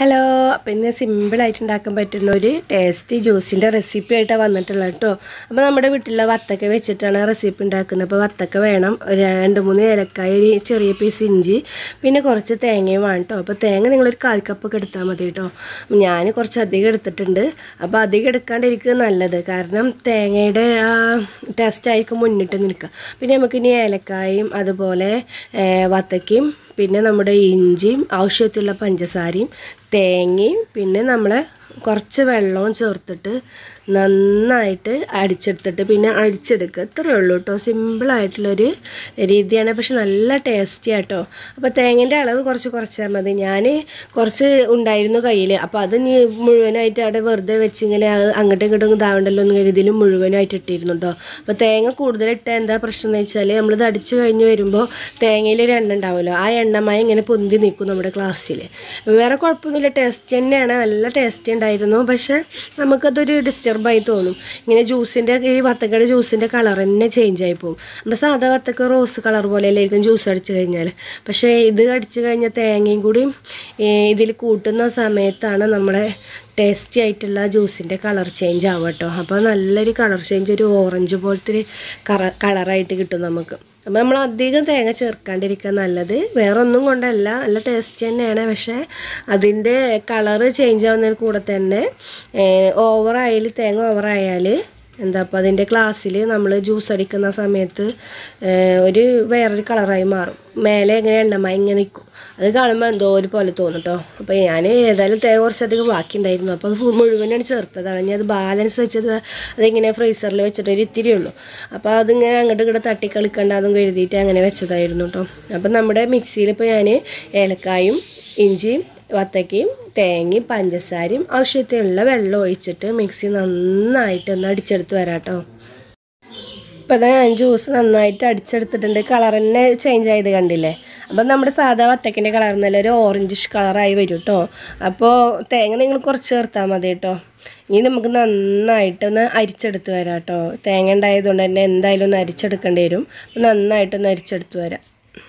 hello അപ്പോൾ ഇന്ന് സിമ്പിളായിട്ട് ഉണ്ടാക്കാൻ പറ്റുന്ന ഒരു ടേസ്റ്റി ജ്യൂസിൻ്റെ റെസിപ്പി ആയിട്ടാണ് വന്നിട്ടുള്ളത് കേട്ടോ അപ്പോൾ നമ്മുടെ വീട്ടിലെ വത്തക്ക വെച്ചിട്ടാണ് റെസിപ്പി ഉണ്ടാക്കുന്നത് അപ്പോൾ വത്തക്ക വേണം ഒരു രണ്ട് മൂന്ന് ഏലക്കായ ഒരു ചെറിയ പീസ് ഇഞ്ചി പിന്നെ കുറച്ച് തേങ്ങയും വേണം കേട്ടോ അപ്പോൾ തേങ്ങ നിങ്ങളൊരു കാൽ കപ്പൊക്കെ എടുത്താൽ മതി കേട്ടോ ഞാൻ കുറച്ച് അധികം എടുത്തിട്ടുണ്ട് അപ്പോൾ അധികം എടുക്കാണ്ടിരിക്കുക നല്ലത് കാരണം തേങ്ങയുടെ ആ ടേസ്റ്റ് ആയിരിക്കും മുന്നിട്ട് നിൽക്കുക പിന്നെ നമുക്കിനി ഏലക്കായും അതുപോലെ ഏ, വത്തക്കയും പിന്നെ നമ്മുടെ ഇഞ്ചിയും ആവശ്യത്തിലുള്ള പഞ്ചസാരയും തേങ്ങയും പിന്നെ നമ്മൾ കുറച്ച് വെള്ളവും ചേർത്തിട്ട് നന്നായിട്ട് അടിച്ചെടുത്തിട്ട് പിന്നെ അടിച്ചെടുക്കുക ഇത്രയേ ഉള്ളൂ കേട്ടോ സിമ്പിളായിട്ടുള്ളൊരു രീതിയാണ് പക്ഷെ നല്ല ടേസ്റ്റി ആട്ടോ അപ്പോൾ തേങ്ങേൻ്റെ അളവ് കുറച്ച് കുറച്ചാൽ മതി ഞാൻ കുറച്ച് ഉണ്ടായിരുന്നു കയ്യിൽ അപ്പോൾ അത് നീ മുഴുവനായിട്ട് അവിടെ വെറുതെ വെച്ചിങ്ങനെ അത് അങ്ങോട്ടും ഇങ്ങോട്ടും ഇതാവണ്ടല്ലോ എന്ന് കരുതിലും മുഴുവനായിട്ട് ഇട്ടിരുന്നു കേട്ടോ അപ്പോൾ തേങ്ങ കൂടുതൽ ഇട്ടാൽ എന്താ പ്രശ്നം എന്ന് വെച്ചാൽ നമ്മളിത് അടിച്ച് കഴിഞ്ഞ് വരുമ്പോൾ തേങ്ങയിൽ ഒരു എണ്ണ ഉണ്ടാവുമല്ലോ ആ എണ്ണമായി ഇങ്ങനെ പൊന്തി നിൽക്കും നമ്മുടെ ക്ലാസ്സിൽ വേറെ കുഴപ്പമൊന്നുമില്ല ടേസ്റ്റ് തന്നെയാണ് നല്ല ടേസ്റ്റ് ഉണ്ടായിരുന്നു പക്ഷേ നമുക്കതൊരു ഡിസ്റ്റർബായി തോന്നും ഇങ്ങനെ ജ്യൂസിൻ്റെ ഈ വത്തക്കയുടെ ജ്യൂസിൻ്റെ കളർ തന്നെ ചേഞ്ച് ആയി പോകും നമ്മുടെ സാധാ വത്തക്ക റോസ് കളർ പോലെ അല്ലായിരിക്കും ജ്യൂസ് അടിച്ച് കഴിഞ്ഞാൽ പക്ഷേ ഇത് അടിച്ച് കഴിഞ്ഞാൽ തേങ്ങയും കൂടി ഇതിൽ കൂട്ടുന്ന സമയത്താണ് നമ്മളെ ടേസ്റ്റി ആയിട്ടുള്ള ജ്യൂസിൻ്റെ കളർ ചേഞ്ച് ആവുക കേട്ടോ അപ്പോൾ നല്ലൊരു കളർ ചേഞ്ച് ഒരു ഓറഞ്ച് പോലത്തെ ഒരു കറ കളറായിട്ട് കിട്ടും നമുക്ക് അപ്പോൾ നമ്മൾ അധികം തേങ്ങ ചേർക്കാണ്ടിരിക്കുക നല്ലത് വേറെ ഒന്നും കൊണ്ടല്ല നല്ല ടേസ്റ്റ് തന്നെയാണ് പക്ഷേ അതിൻ്റെ കളറ് ചേഞ്ച് ആവുന്നതിന് കൂടെ തന്നെ ഓവറായാൽ തേങ്ങ ഓവറായാൽ എന്താ അപ്പോൾ അതിൻ്റെ ഗ്ലാസ്സിൽ നമ്മൾ ജ്യൂസ് അടിക്കുന്ന സമയത്ത് ഏഹ്, ഒരു വേറൊരു കളറായി മാറും മേലെ ഇങ്ങനെ എണ്ണമായി ഇങ്ങനെ നിൽക്കും അത് കാണുമ്പോൾ എന്തോ ഒരു പോലെ തോന്നും കേട്ടോ അപ്പോൾ ഞാൻ ഏതായാലും തേങ്ങ കുറച്ചധികം ബാക്കി ഉണ്ടായിരുന്നു അപ്പോൾ അത് ഫു- മുഴുവനാണ് ചേർത്തതാണ് ഞാൻ അത് ബാലൻസ് വെച്ചത് അതിങ്ങനെ ഫ്രീസറിൽ വെച്ചിട്ട് ഒരു ഇത്തിരി ഉള്ളൂ അപ്പോൾ അതിങ്ങനെ അങ്ങോട്ട് ഇങ്ങോട്ട് തട്ടി കളിക്കണ്ടെന്നും കരുതിയിട്ട് അങ്ങനെ വെച്ചതായിരുന്നു കേട്ടോ അപ്പം നമ്മുടെ മിക്സിയിൽ ഇപ്പോൾ ഞാൻ ഏലക്കായും ഇഞ്ചിയും വത്തക്കയും തേങ്ങയും പഞ്ചസാരയും ആവശ്യത്തിനുള്ള വെള്ളം ഒഴിച്ചിട്ട് മിക്സി നന്നായിട്ട് ഒന്ന് അടിച്ചെടുത്ത് വരാം കേട്ടോ ഇപ്പം അതാ ഞാൻ ജ്യൂസ് നന്നായിട്ട് അടിച്ചെടുത്തിട്ടുണ്ട് കളർ തന്നെ ചേഞ്ച് ആയത് കണ്ടില്ലേ അപ്പം നമ്മുടെ സാധാ വത്തക്കിൻ്റെ കളർ നല്ല ഒരു ഓറഞ്ചിഷ് കളറായി വരും കേട്ടോ അപ്പോൾ തേങ്ങ നിങ്ങൾ കുറച്ച് ചേർത്താൽ മതി കേട്ടോ ഇനി നമുക്ക് നന്നായിട്ടൊന്ന് അരിച്ചെടുത്ത് വരാം കേട്ടോ തേങ്ങ ഉണ്ടായതുകൊണ്ട് തന്നെ എന്തായാലും ഒന്ന് അരിച്ചെടുക്കേണ്ടി വരും അപ്പം നന്നായിട്ടൊന്ന് അരിച്ചെടുത്ത് വരാം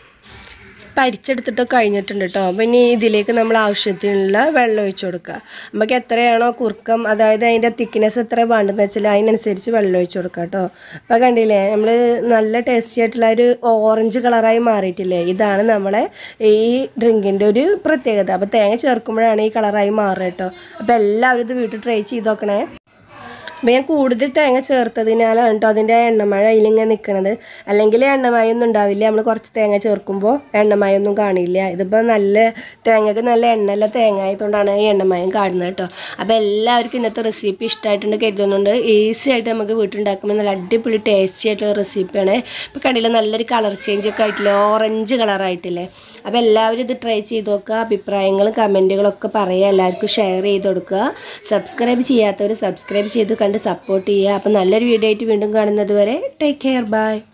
ഇപ്പം അരിച്ചെടുത്തിട്ട് കഴിഞ്ഞിട്ടുണ്ട് കേട്ടോ അപ്പം ഇനി ഇതിലേക്ക് നമ്മൾ ആവശ്യത്തിനുള്ള വെള്ളം ഒഴിച്ച് കൊടുക്കുക നമുക്ക് എത്രയാണോ കുറുക്കം അതായത് അതിൻ്റെ തിക്നെസ് എത്ര വേണ്ടതെന്ന് വെച്ചാൽ അതിനനുസരിച്ച് വെള്ളം ഒഴിച്ച് കൊടുക്കുക കേട്ടോ അപ്പോൾ കണ്ടില്ലേ നമ്മൾ നല്ല ടേസ്റ്റി ആയിട്ടുള്ള ഒരു ഓറഞ്ച് കളറായി മാറിയിട്ടില്ലേ ഇതാണ് നമ്മളെ ഈ ഡ്രിങ്കിൻ്റെ ഒരു പ്രത്യേകത അപ്പോൾ തേങ്ങ ചേർക്കുമ്പോഴാണ് ഈ കളറായി മാറുക കേട്ടോ അപ്പോൾ എല്ലാവരും ഇത് വീട്ടിൽ ട്രൈ ചെയ്ത് നോക്കണേ അപ്പം ഞാൻ കൂടുതൽ തേങ്ങ ചേർത്തതിനാലാണ് കേട്ടോ അതിൻ്റെ എണ്ണമഴ അതിലിങ്ങനെ നിൽക്കണത് അല്ലെങ്കിൽ എണ്ണമഴ ഒന്നും ഉണ്ടാവില്ല നമ്മൾ കുറച്ച് തേങ്ങ ചേർക്കുമ്പോൾ എണ്ണമഴ ഒന്നും കാണില്ല ഇതിപ്പോൾ നല്ല തേങ്ങക്ക് നല്ല എണ്ണയുള്ള തേങ്ങ ആയതുകൊണ്ടാണ് ഈ എണ്ണമയം കാണുന്നത് കേട്ടോ അപ്പോൾ എല്ലാവർക്കും ഇന്നത്തെ റെസിപ്പി ഇഷ്ടമായിട്ടുണ്ട് കരുതുന്നുണ്ട് ഈസി ആയിട്ട് നമുക്ക് വീട്ടിലുണ്ടാക്കുമ്പോൾ നല്ല അടിപൊളി ടേസ്റ്റി ആയിട്ടുള്ള റെസിപ്പിയാണ് ഇപ്പോൾ കണ്ടില്ല നല്ലൊരു കളർ ചേഞ്ച് ഒക്കെ ആയിട്ടില്ലേ ഓറഞ്ച് കളറായിട്ടില്ലേ അപ്പോൾ എല്ലാവരും ഇത് ട്രൈ ചെയ്ത് നോക്കുക അഭിപ്രായങ്ങളും കമൻറ്റുകളൊക്കെ പറയുക എല്ലാവർക്കും ഷെയർ ചെയ്ത് കൊടുക്കുക സബ്സ്ക്രൈബ് ചെയ്യാത്തവർ സബ്സ്ക്രൈബ് ചെയ്ത് കണ്ട് സപ്പോർട്ട് ചെയ്യുക അപ്പോൾ നല്ലൊരു വീഡിയോ ആയിട്ട് വീണ്ടും കാണുന്നത് വരെ ടേക്ക് കെയർ ബൈ